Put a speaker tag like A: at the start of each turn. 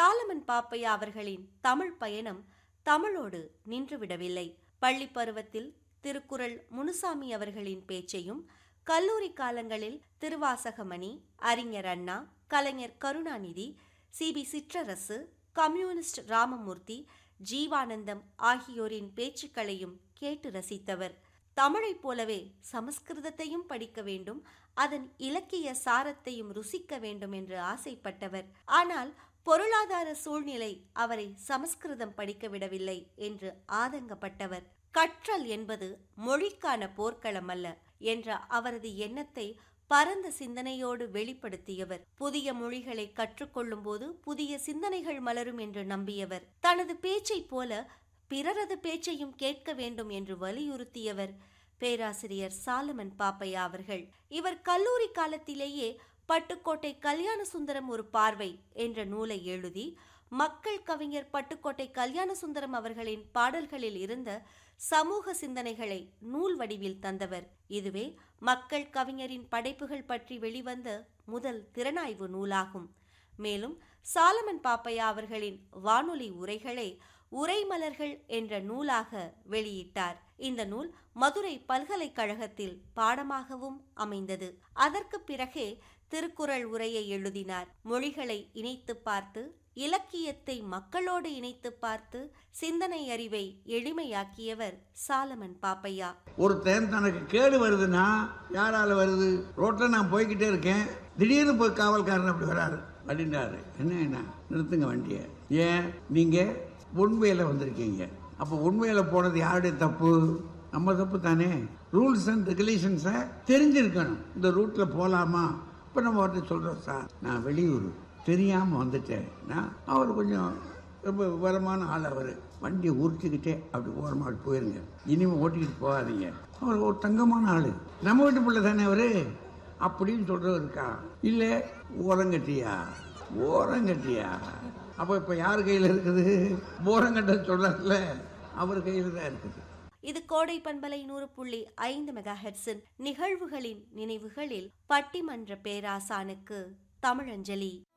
A: சாலமன் பாப்பையா அவர்களின் தமிழ் பயணம் தமிழோடு நின்றுவிடவில்லை பள்ளி பருவத்தில் திருக்குறள் முனுசாமி அவர்களின் பேச்சையும் கல்லூரி காலங்களில் திருவாசகமணி அறிஞர் அண்ணா கலைஞர் கருணாநிதி சிபி சிற்றரசு கம்யூனிஸ்ட் ராமமூர்த்தி ஜீவானந்தம் ஆகியோரின் பேச்சுக்களையும் கேட்டு ரசித்தவர் தமிழைப் போலவே சமஸ்கிருதத்தையும் படிக்க வேண்டும் அதன் இலக்கிய சாரத்தையும் ருசிக்க வேண்டும் என்று ஆசைப்பட்டவர் ஆனால் பொருளாதார சூழ்நிலை அவரை சமஸ்கிருதம் படிக்க விடவில்லை என்று ஆதங்கப்பட்டவர் கற்றல் என்பது மொழிக்கான போர்க்களம் அல்ல என்ற அவரது எண்ணத்தை பரந்த சிந்தனையோடு வெளிப்படுத்தியவர் புதிய மொழிகளை கற்றுக்கொள்ளும் போது புதிய சிந்தனைகள் மலரும் என்று நம்பியவர் தனது பேச்சைப் போல பிறரது பேச்சையும் கேட்க வேண்டும் என்று வலியுறுத்தியவர் பேராசிரியர் சாலமன் பாப்பையா அவர்கள் இவர் கல்லூரி காலத்திலேயே பட்டுக்கோட்டை கல்யாண சுந்தரம் ஒரு பார்வை என்ற நூலை எழுதி மக்கள் கவிஞர் பட்டுக்கோட்டை கல்யாண சுந்தரம் அவர்களின் பாடல்களில் இருந்த சமூக சிந்தனைகளை நூல் வடிவில் தந்தவர் இதுவே மக்கள் கவிஞரின் படைப்புகள் பற்றி வெளிவந்த முதல் திறனாய்வு நூலாகும் மேலும் சாலமன் பாப்பையா அவர்களின் வானொலி உரைகளை உரைமலர்கள் என்ற நூலாக வெளியிட்டார் இந்த நூல் மதுரை பல்கலைக்கழகத்தில் பாடமாகவும் அமைந்தது அதற்கு பிறகே திருக்குறள் உரையை எழுதினார் மொழிகளை இணைத்து பார்த்து இலக்கியத்தை மக்களோடு இணைத்து பார்த்து சிந்தனை அறிவை எளிமையாக்கியவர் சாலமன் பாப்பையா
B: ஒருத்தன் தனக்கு கேடு வருதுன்னா யாரால வருது ரோட்ல நான் போய்கிட்டே இருக்கேன் திடீர்னு போய் காவல்காரன் அப்படி வராரு அப்படின்றாரு என்ன என்ன நிறுத்துங்க வண்டியை ஏன் நீங்க உண்மையில வந்திருக்கீங்க அப்போ உண்மையில போனது யாருடைய தப்பு நம்ம தப்பு தானே ரூல்ஸ் அண்ட் ரெகுலேஷன்ஸை தெரிஞ்சிருக்கணும் இந்த ரூட்ல போலாமா இப்போ நம்ம அவர்கிட்ட சொல்றோம் சார் நான் வெளியூர் தெரியாம வந்துட்டேன் நான் அவர் கொஞ்சம் ரொம்ப விவரமான ஆள் அவர் வண்டியை உருட்டிக்கிட்டே அப்படி ஓரமாக அப்படி போயிருங்க இனிமே ஓட்டிக்கிட்டு போகாதீங்க அவர் ஒரு தங்கமான ஆள் நம்ம வீட்டு பிள்ளை தானே அவரு அப்படின்னு சொல்றவர் இருக்கா இல்லை ஓரங்கட்டியா ஓரங்கட்டியா அப்போ இப்போ யார் கையில் இருக்குது ஓரங்கட்ட சொல்றாருல அவர் கையில் தான் இருக்குது
A: இது கோடை பண்பலை நூறு புள்ளி ஐந்து மெகா ஹெர்ட்ஸின் நிகழ்வுகளின் நினைவுகளில் பட்டிமன்ற பேராசானுக்கு தமிழஞ்சலி